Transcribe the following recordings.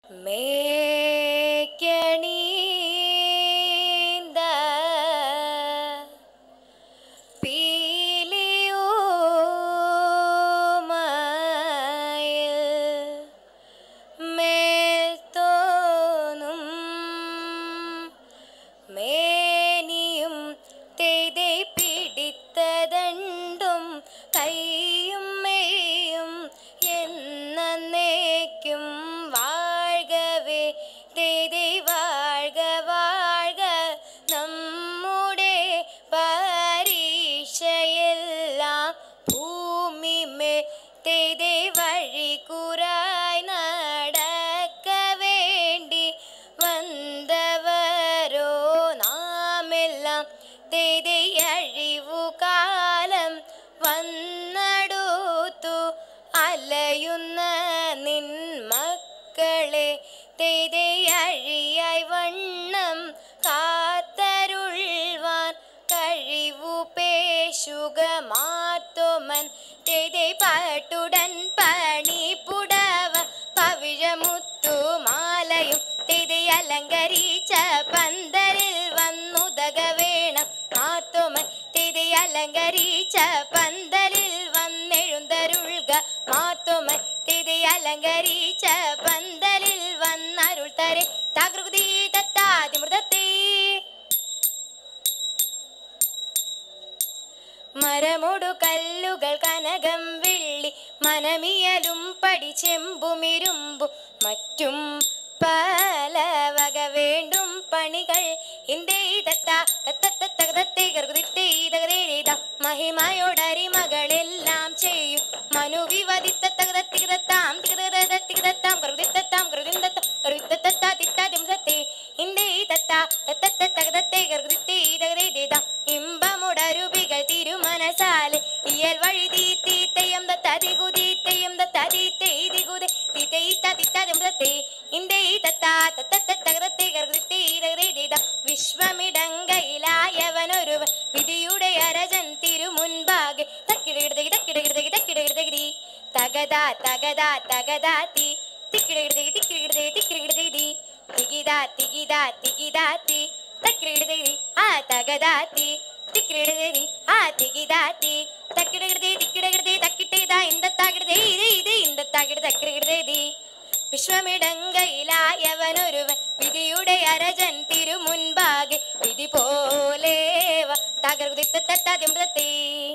മേക്കണീന്ത പീലിയോമയിൽ മേൽത്തോന്നും മേനിയും തെയ്തെ പിടിത്തതണ്ടും കൈയും മെയ്യും എന്നേക്കും വാഴ്കവേ തെയ്തെ വാഴ്ക വാഴ്ക നമ്മുടെ പരീക്ഷയെല്ലാം ഭൂമിമേ തെയ്തെ വഴി കുറായി നടക്ക വേണ്ടി വന്നവരോ നാമെല്ലാം തെയ്തെ അഴിവു കാലം വന്നടുത്തു അലയുന്ന നിൻ മക്കളെ തെയ്തെ അഴിയായി വണ്ണം കാത്തരുൾവാൻ കഴിവു പേശുക മാത്തോമൻ തെയ്തെ പാട്ടുടൻ പണി പുടവ പവിഴമുത്തു മാലയും തെയ്തെ അലങ്കരിച്ച പന്തലിൽ വന്നുതക വേണം മാത്തോമൻ തെയ്തെ അലങ്കരിച്ച പന്തലിൽ വന്നെഴുന്തരുൾക മാത്തോമൻ തെയ്തെ അലങ്കരിച്ച പന്തലിൽ വന്നരുൾ തരെ തകൃതി തത്താതിമൃതത്തേ മരമൊടു കല്ലുകൾ കനകം വെള്ളി മനമിയലും പടി ചെമ്പുമിരുമ്പും മറ്റും പല വേണ്ടും പണികൾ മഹിമയോടരിമകളെല്ലാം ചെയ്യും മനുവിവദിത്തത്തകതത്തികതത്താം തികതത്തികതത്താം കറുതിത്തത്താം കറുതിന്തത്താം കറുതിത്തത്താ തിത്താതിംസത്തെ ഇന്തേ തത്താ തത്തത്തകതത്തെ കറുതിത്തേ തകതേതാം ഇമ്പമുടരുപികൾ തിരുമനസാലെ ഇയൽ വഴി തീത്തീത്തയം തത്തതികുതീത്തയം തത്തതീത്തൈതികുതേ തീത്തൈത്ത തിത്താതിംസത്തെ ഇന്തേ തത്താ തത്തത്തകതത്തെ കറുതിത്തേ തകതേതാം വിശ്വമിടങ്കയിലായവനൊരുവൻ വിധിയുടെ അരജൻ തിരുമുൻപാകെ തക്കിടകിടതകി തക്കിടകിടതകി തക്കിടകിടതകി തകതാ തകതാ തകതാ തി തിക്കിടകിടതകി തിക്കിടകിടതകി തിക്കിടകിടതകി തികിതാ തികിതാ തികിതാ തി തക്കിടകിടതകി ആ തകതാ തി തിക്കിടകിടതകി ആ തികിതാ തി തക്കിടകിടതേ തിക്കിടകിടതേ തക്കിട്ടേതാ ഇന്തത്താകിടതേ ഇതേ ഇതേ ഇന്തത്താകിട തക്കിടകിടതേ വിശ്വമിടങ്കയിലായവനൊരുവൻ വിധിയുടെ അരജൻ തിരുമുൻപാകെ വിധി പോലെ തകർകുതിത്തത്തത്താതിമൃതത്തെ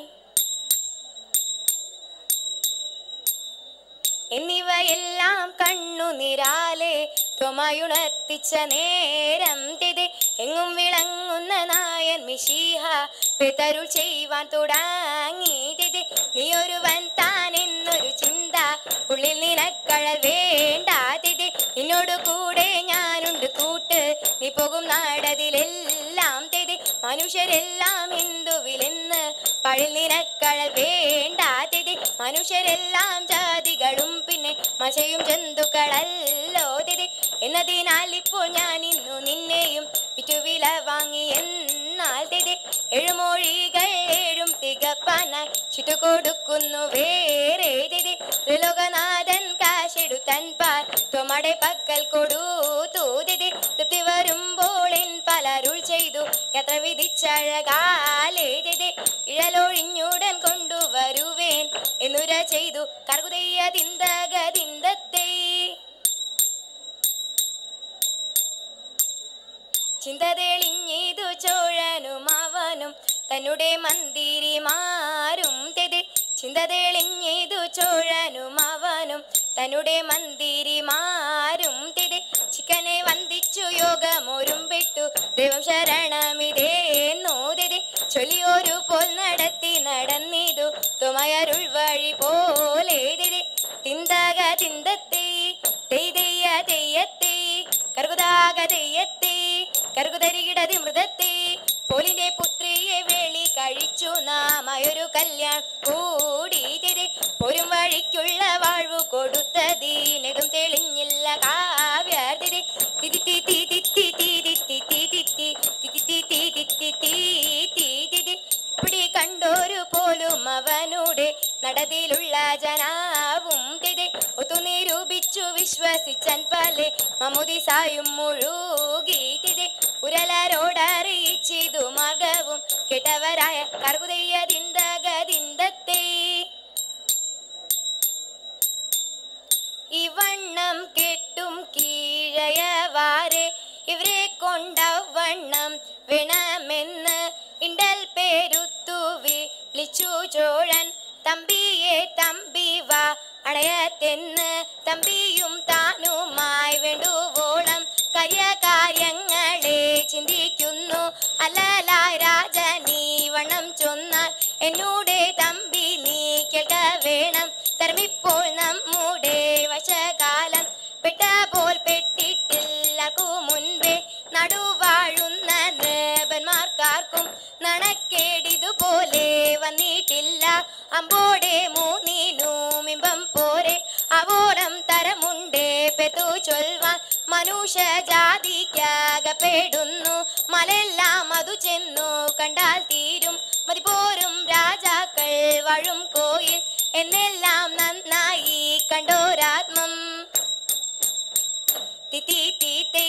എന്നിവയെല്ലാം കണ്ണുനിരാലെ ത്വമയുണർത്തിച്ച നേരം തിത് എങ്ങും വിളങ്ങുന്ന നായൻ മിശീഹ പിതരുൾ ചെയ്യുവാൻ തുടങ്ങി തിത് നീ ഒരുവൻ താൻ എന്നൊരു ചിന്ത ഉള്ളിൽ നിനക്കഴൽ വേണ്ട തിത് നിന്നോട് കൂടെ ഞാനുണ്ട് കൂട്ട് നീ പോകും നാടതിലെല്ലാം തിത് മനുഷ്യരെല്ലാം ഹിന്ദുവിലെന്ന് പഴിൽ നിനക്കഴൽ വേണ്ട തിത് മനുഷ്യരെല്ലാം ജാതികളും പിന്നെ മശയും ജന്തുക്കളല്ലോ തിത് എന്നതിനാൽ ഇപ്പോൾ ഞാൻ ഇന്നു നിന്നെയും വിറ്റുവില വാങ്ങി എന്നാൽ തിത് എഴുമൊഴികൾ ഏഴും തികപ്പാനായി ചുറ്റു കൊടുക്കുന്നു വേറെ തിത് ത്രിലോകനാഥൻ കാശെടുത്തൻ പാൽ ത്വമടെ പക്കൽ കൊടുത്തു തിത് തൃപ്തി വരുമ്പോൾ എൻ പലരുൾ ചെയ്തു യാത്ര വിധിച്ചഴകാലേ തിത് ഇഴലൊഴിഞ്ഞുടൻ കൊണ്ടുവരുവേൻ എന്നുര ചെയ്തു കർകുതയ്യ തിന്തക തിന്തത്തെ ചിന്ത തെളിഞ്ഞിതു ചോഴനും അവനും തന്നുടെ മന്ദിരിമാരും തെതി ചിന്ത തെളിഞ്ഞിതു ചോഴനും അവനും തന്നുടെ മന്ദിരിമാരും തെതി ചിക്കനെ വന്ദിച്ചു യോഗമൊരും പെട്ടു ദൈവം ശരണമിതേന്നു തെതി ചൊല്ലിയൊരു പോൽ നടത്തി നടന്നിതു തുമയരുൾ വഴി പോലെ തെതി തിന്തക തിന്തത്തെ തെയ്തെയ്യ തെയ്യത്തെ കർകുതാക തെയ്യത്തെ കർകുതരികിടതി മൃതത്തെ പോലിന്റെ പുത്രിയെ വേളി കഴിച്ചു നാമയൊരു കല്യാൺ കൂടി തിരി പോരും വഴിക്കുള്ള വാഴ്വു കൊടുത്തതീനകം തെളിഞ്ഞില്ല കാവ്യർതിരി തിരി തി തി തി തി തി തി തി തി തി തി തി തി തി തി തി തി തി തി തി ഇപ്പിടി കണ്ടോരു പോലും അവനുടെ നടതിലുള്ള ഖജനാവും തിരെ ഒത്തു നിരൂപിച്ചു വിശ്വസിച്ചൻ പലെ മമുദിസായും മുഴുകി തിരെ ഉരലരോടറിയിച്ചിതു മാർഗവും കെട്ടവരായ കർകുതയ്യതിന്തകതിന്തത്തെ ഇവണ്ണം കെട്ടും കീഴയവാരെ ഇവരെ കൊണ്ടവണ്ണം വേണമെന്ന് ഇണ്ടൽ പേരുത്തു വിളിച്ചു ചോഴൻ തമ്പിയെ തമ്പി വാ അണയത്തെന്ന് തമ്പിയും താനുമായി വേണ്ടുവോളം കാര്യകാര്യങ്ങളെ ചിന്തിക്കുന്നു അല്ലലായ രാജനീ വണ്ണം ചൊന്നാൽ എന്നൂടെ തമ്പി നീ കേൾക്ക വേണം തർമിപ്പോൾ നമ്മുടെ വശകാലം പെട്ട പോൽ പെട്ടിട്ടില്ലക്കു മുൻപേ നടുവാഴുന്ന നൃപന്മാർക്കാർക്കും നണക്കേടിതുപോലെ വന്നിട്ടില്ല അമ്പോടെ മൂന്നിനും ഇമ്പം പോരെ അവോളം തരമുണ്ടേ പെതു ചൊൽവാൻ മനുഷ്യ ജാതിക്കകപ്പെടുന്നു മലെല്ലാം അതു ചെന്നു കണ്ടാൽ തീരും മതിപോരും രാജാക്കൾ വാഴും കോയിൽ എന്നെല്ലാം നന്നായി കണ്ടോരാത്മം തിത്തി തീത്തേ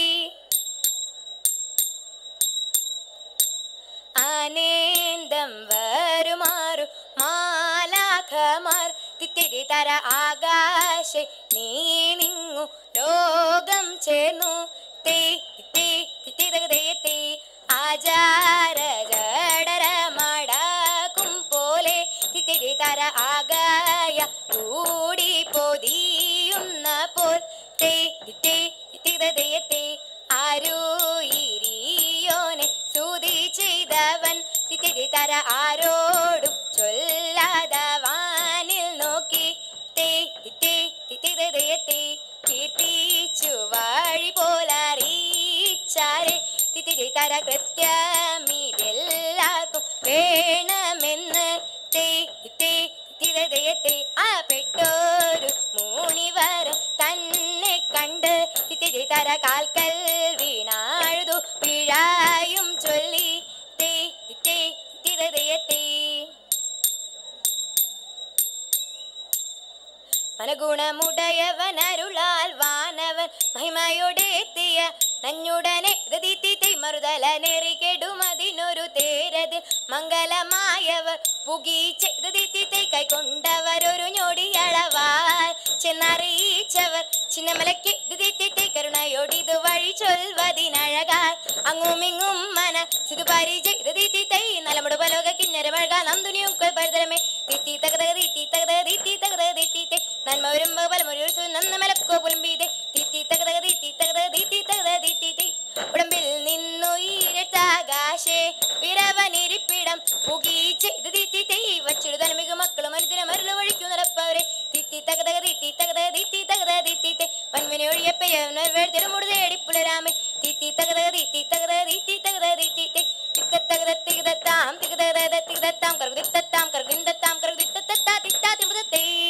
ആനന്ദം വരുമാറു മാലാഖമാർ തിത്തിരി തര ആകാശ നീ നിങ്ങു ലോകം ചേർന്നു തേ തിത്തി തിത്തി തകതേ ആചാര ജഡര മടക്കും പോലെ തിത്തിരി തര ആകായ കൂടി പൊതിയുന്ന പോൽ തേ തിത്തി തിത്തി തകതേ ആരു ഇരിയോനെ സ്തുതി ചെയ്തവൻ തിത്തിരി തര ആരോടും ചൊല്ലാതവാനിൽ നോക്കി തേ തിത്തി തിത്തി തേ കീർത്തിച്ചു വഴി പോലറിയിച്ചാരെ തിത്തിരി തര കൃത്യമിതെല്ലാവർക്കും വേണമെന്ന് തേ തേ തിരതയത്തെ ആ പെട്ടോരു മൂന്നിവരും തന്നെ കണ്ട് തിത്തിരി തര കാൽക്കൽ വീണാഴുതു പിഴായും ചൊല്ലി തേ തേ തിരതയത്തെ മനഗുണമുടയവനരുളാൽ വാനവൻ മഹിമയോടെ എത്തിയ നഞ്ഞുടനെ ദതിത്തി മറുതല നെറികെടുമതിനൊരു തേരതിൽ മംഗലമായവർ പുകീച്ചെയ്തി കൈക്കൊണ്ടവരൊരു ഞൊടിയളവാൽ ചെന്നറിയിച്ചവർ ചിന്നമലയ്ക്ക് ദിത്തി കരുണയോടിതു വഴി ചൊൽവതിനഴകാൽ അങ്ങുമിങ്ങും മന സിതു പരിചയ തൈ നലമുട പലോക കിന്നര മഴക നന്ദുനിയും പരിതരമേ തിത്തി തകതക തിത്തി തകതക തിത്തി തകതക തിത്തി തൈ നന്മ വരുമ്പ പലമൊരു നന്ന മലക്കോ പുലമ്പീതെ തിത്തി തകതക തിത്തി തകതക തിത്തി തകതക തിത്തി തൈ ഉടമ്പിൽ നിന്നു ഈരട്ടാകാശേ വിരവനിരിപ്പിടം പുകീച്ച് ഇത് തിത്തി തൈ വച്ചിടു തനമിക മക്കളും അനുദിന മരുള് വഴിക്കു നടപ്പവരെ തിത്തി തകതക തിത്തി തകതക തിത്തി തകതക തിത്തി തൈ വൻവിനെ ഒഴിയപ്പെയവനൊരു വേഴ്തിരുമുടു തേടി പുലരാമേ തിത്തി തകതക തിത്തി തകതക തിത്തി തകതക തിത്തി തൈ തിത്തത്തകത തികതത്താം തികതകത തികതത്താം കറുതിത്തത്താം കറുകിന്തത്താം കറുതിത്തത്താ തിത്താ തിമൃതത്തേ